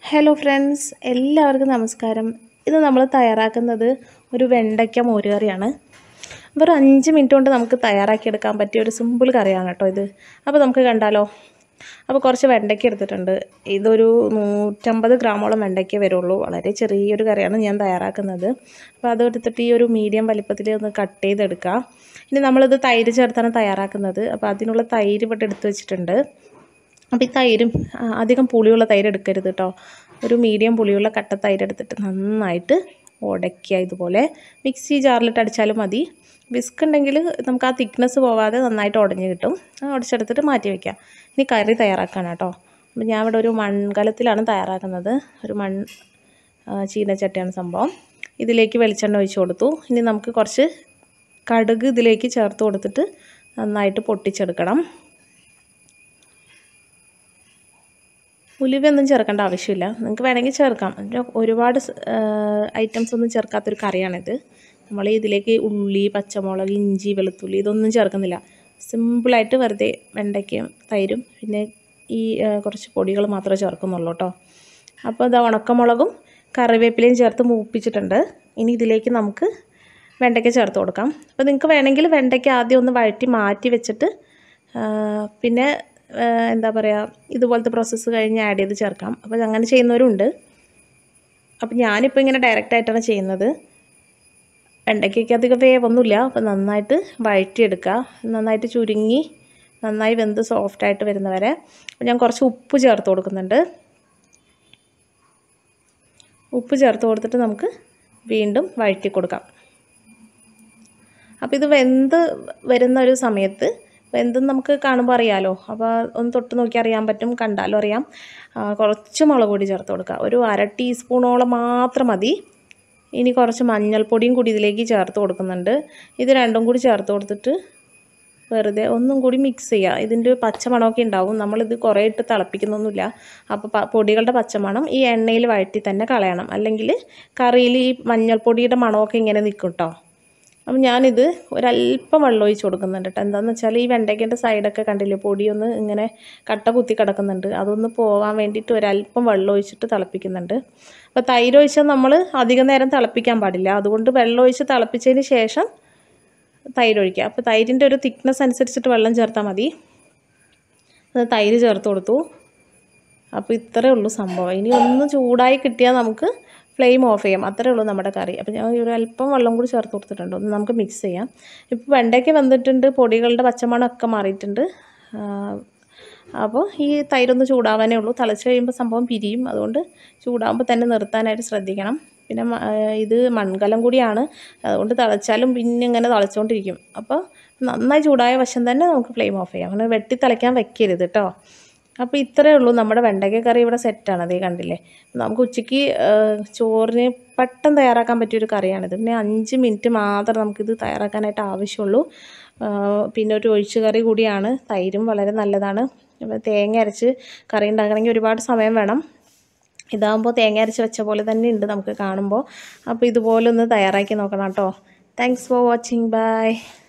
hello friends എല്ലാവർക്കും നമസ്കാരം ഇത് നമ്മൾ തയ്യാറാക്കുന്നത് ഒരു വെണ്ടയ്ക്ക മോരുകറിയാണ് വെറും അഞ്ച് മിനിറ്റ് കൊണ്ട് നമുക്ക് തയ്യാറാക്കിയെടുക്കാൻ പറ്റിയ ഒരു സിമ്പിൾ കറിയാണ് കേട്ടോ ഇത് അപ്പോൾ നമുക്ക് കണ്ടാലോ അപ്പോൾ കുറച്ച് വെണ്ടയ്ക്ക എടുത്തിട്ടുണ്ട് ഇതൊരു നൂറ്റമ്പത് ഗ്രാമോളം വെണ്ടയ്ക്ക വരുള്ളൂ വളരെ ചെറിയൊരു കറിയാണ് ഞാൻ തയ്യാറാക്കുന്നത് അപ്പോൾ അത് എടുത്തിട്ട് ഈ ഒരു മീഡിയം വലിപ്പത്തിൽ ഒന്ന് കട്ട് ചെയ്തെടുക്കുക ഇനി നമ്മളിത് തൈര് ചേർത്താണ് തയ്യാറാക്കുന്നത് അപ്പോൾ അതിനുള്ള തൈര് ഇവിടെ എടുത്ത് വെച്ചിട്ടുണ്ട് അപ്പോൾ ഈ തൈരും ആ, അധികം പുളിയുള്ള തൈര് എടുക്കരുത് കേട്ടോ ഒരു മീഡിയം പുളിയുള്ള കട്ട തൈര് എടുത്തിട്ട് നന്നായിട്ട് ഉടയ്ക്കുക ഇതുപോലെ മിക്സി ജാറിലിട്ട് അടിച്ചാലും മതി വിസ്ക് ഉണ്ടെങ്കിൽ നമുക്ക് ആ തിക്നെസ് പോവാതെ നന്നായിട്ട് ഉടഞ്ഞ് കിട്ടും ആ ഉടച്ചെടുത്തിട്ട് മാറ്റി വയ്ക്കുക ഇനി കറി തയ്യാറാക്കാനാണ് കേട്ടോ അപ്പോൾ ഞാൻ ഇവിടെ ഒരു മൺകലത്തിലാണ് തയ്യാറാക്കുന്നത് ഒരു മൺ ആ, ചീനച്ചട്ടിയാണ് സംഭവം ഇതിലേക്ക് വെളിച്ചെണ്ണ ഒഴിച്ച് കൊടുത്തു ഇനി നമുക്ക് കുറച്ച് കടുക് ഇതിലേക്ക് ചേർത്ത് കൊടുത്തിട്ട് നന്നായിട്ട് പൊട്ടിച്ചെടുക്കണം ഉലുവയൊന്നും ചേർക്കേണ്ട ആവശ്യമില്ല നിങ്ങൾക്ക് വേണമെങ്കിൽ ചേർക്കാം അതിന് ഒരുപാട് ഐറ്റംസ് ഒന്നും ചേർക്കാത്തൊരു കറിയാണിത് നമ്മൾ ഇതിലേക്ക് ഉള്ളി പച്ചമുളക് ഇഞ്ചി വെളുത്തുള്ളി ഇതൊന്നും ചേർക്കുന്നില്ല സിമ്പിളായിട്ട് വെറുതെ വെണ്ടയ്ക്കയും തൈരും പിന്നെ ഈ ആ, കുറച്ച് പൊടികൾ മാത്രമേ ചേർക്കുന്നുള്ളൂ കേട്ടോ അപ്പോൾ ഇത് ഉണക്കമുളകും കറിവേപ്പിലയും ചേർത്ത് മൂപ്പിച്ചിട്ടുണ്ട് ഇനി ഇതിലേക്ക് നമുക്ക് വെണ്ടയ്ക്ക ചേർത്ത് കൊടുക്കാം അപ്പോൾ നിങ്ങൾക്ക് വേണമെങ്കിൽ വെണ്ടയ്ക്ക ആദ്യം ഒന്ന് വഴറ്റി മാറ്റി വെച്ചിട്ട് ആ, പിന്നെ ആ, എന്താ പറയുക ഇതുപോലത്തെ പ്രോസസ്സ് കഴിഞ്ഞ് ആഡ് ചെയ്ത് ചേർക്കാം അപ്പോൾ അങ്ങനെ ചെയ്യുന്നവരുണ്ട് അപ്പോൾ ഞാനിപ്പോൾ ഇങ്ങനെ ഡയറക്റ്റായിട്ടാണ് ചെയ്യുന്നത് വെണ്ടയ്ക്കൊക്കെ അധികം വേവൊന്നുമില്ല അപ്പോൾ നന്നായിട്ട് വഴറ്റിയെടുക്കുക നന്നായിട്ട് ചുരുങ്ങി നന്നായി വെന്ത് സോഫ്റ്റായിട്ട് വരുന്നവരെ അപ്പോൾ ഞാൻ കുറച്ച് ഉപ്പ് ചേർത്ത് കൊടുക്കുന്നുണ്ട് ഉപ്പ് ചേർത്ത് കൊടുത്തിട്ട് നമുക്ക് വീണ്ടും വഴറ്റി കൊടുക്കാം അപ്പോൾ ഇത് വെന്ത് വരുന്ന ഒരു സമയത്ത് വെന്തെന്ന് നമുക്ക് കാണുമ്പോൾ അറിയാലോ അപ്പോൾ ഒന്ന് തൊട്ട് നോക്കി അറിയാൻ പറ്റും കണ്ടാലും അറിയാം ആ, കുറച്ച് മുളക് പൊടി ചേർത്ത് കൊടുക്കുക ഒരു അര ടീസ്പൂണോളം മാത്രം മതി ഇനി കുറച്ച് മഞ്ഞൾപ്പൊടിയും കൂടി ഇതിലേക്ക് ചേർത്ത് കൊടുക്കുന്നുണ്ട് ഇത് രണ്ടും കൂടി ചേർത്ത് കൊടുത്തിട്ട് വെറുതെ ഒന്നും കൂടി മിക്സ് ചെയ്യുക ഇതിൻ്റെ പച്ചമണമൊക്കെ ഉണ്ടാവും നമ്മളിത് കുറേ ഇട്ട് തിളപ്പിക്കുന്നൊന്നുമില്ല അപ്പോൾ പ- പൊടികളുടെ പച്ചമണം ഈ എണ്ണയിൽ വഴറ്റി തന്നെ കളയണം അല്ലെങ്കിൽ കറിയിൽ ഈ മഞ്ഞൾപ്പൊടിയുടെ മണമൊക്കെ ഇങ്ങനെ നിൽക്കും കേട്ടോ അപ്പം ഞാനിത് ഒരല്പം വെള്ളം ഒഴിച്ച് കൊടുക്കുന്നുണ്ട് കേട്ടോ എന്താണെന്ന് വെച്ചാൽ ഈ വെണ്ടയ്ക്കേൻ്റെ സൈഡൊക്കെ കണ്ടില്ലേ പൊടിയൊന്ന് ഇങ്ങനെ കട്ട കുത്തി കിടക്കുന്നുണ്ട് അതൊന്ന് പോകാൻ വേണ്ടിയിട്ട് ഒരല്പം വെള്ളം ഒഴിച്ചിട്ട് തിളപ്പിക്കുന്നുണ്ട് അപ്പോൾ തൈര് ഒഴിച്ചാൽ നമ്മൾ അധികം നേരം തിളപ്പിക്കാൻ പാടില്ല അതുകൊണ്ട് വെള്ളം ഒഴിച്ച് തിളപ്പിച്ചതിന് ശേഷം തൈര് ഒഴിക്കുക അപ്പോൾ തൈരിൻ്റെ ഒരു തിക്നെസ് അനുസരിച്ചിട്ട് വെള്ളം ചേർത്താൽ മതി അത് തൈര് ചേർത്ത് കൊടുത്തു അപ്പോൾ ഇത്രയേ ഉള്ളൂ സംഭവം ഇനി ഒന്ന് ചൂടായി കിട്ടിയാൽ നമുക്ക് ഫ്ലെയിം ഓഫ് ചെയ്യാം അത്രയേ ഉള്ളൂ നമ്മുടെ കറി അപ്പോൾ ഞാൻ ഒരു അല്പം വെള്ളം കൂടി ചേർത്ത് കൊടുത്തിട്ടുണ്ട് ഒന്ന് നമുക്ക് മിക്സ് ചെയ്യാം ഇപ്പോൾ വെണ്ടയ്ക്ക വന്നിട്ടുണ്ട് പൊടികളുടെ പച്ചമണമൊക്കെ മാറിയിട്ടുണ്ട് ആ, അപ്പോൾ ഈ തൈരൊന്ന് ചൂടാവാനേ ഉള്ളൂ തിളച്ച് കഴിയുമ്പോൾ സംഭവം പിരിയും അതുകൊണ്ട് ചൂടാകുമ്പോൾ തന്നെ നിർത്താനായിട്ട് ശ്രദ്ധിക്കണം പിന്നെ മ- ആ, ഇത് മൺകലം കൂടിയാണ് അതുകൊണ്ട് തിളച്ചാലും പിന്നെ ഇങ്ങനെ തിളച്ചുകൊണ്ടിരിക്കും അപ്പോൾ നന്നായി ചൂടായ വശം തന്നെ നമുക്ക് ഫ്ലെയിം ഓഫ് ചെയ്യാം അങ്ങനെ വെട്ടി തിളയ്ക്കാൻ വെക്കരുത് കേട്ടോ അപ്പോൾ ഇത്രയേ ഉള്ളൂ നമ്മുടെ വെണ്ടയ്ക്ക കറി ഇവിടെ സെറ്റാണ് അതേ കണ്ടില്ലേ നമുക്ക് ഉച്ചയ്ക്ക് ആ, ചോറിന് പെട്ടെന്ന് തയ്യാറാക്കാൻ പറ്റിയൊരു കറിയാണിത് പിന്നെ അഞ്ച് മിനിറ്റ് മാത്രം നമുക്കിത് തയ്യാറാക്കാനായിട്ട് ആവശ്യമുള്ളൂ ആ, പിന്നെ ഒരു ഒഴിച്ചു കറി കൂടിയാണ് തൈരും വളരെ നല്ലതാണ് അപ്പോൾ തേങ്ങ അരച്ച് കറി ഉണ്ടാക്കണമെങ്കിൽ ഒരുപാട് സമയം വേണം ഇതാകുമ്പോൾ തേങ്ങ അരച്ച് വെച്ച പോലെ തന്നെ ഉണ്ട് നമുക്ക് കാണുമ്പോൾ അപ്പോൾ ഇതുപോലെ ഒന്ന് തയ്യാറാക്കി നോക്കണം കേട്ടോ താങ്ക്സ് ഫോർ വാച്ചിങ് ബൈ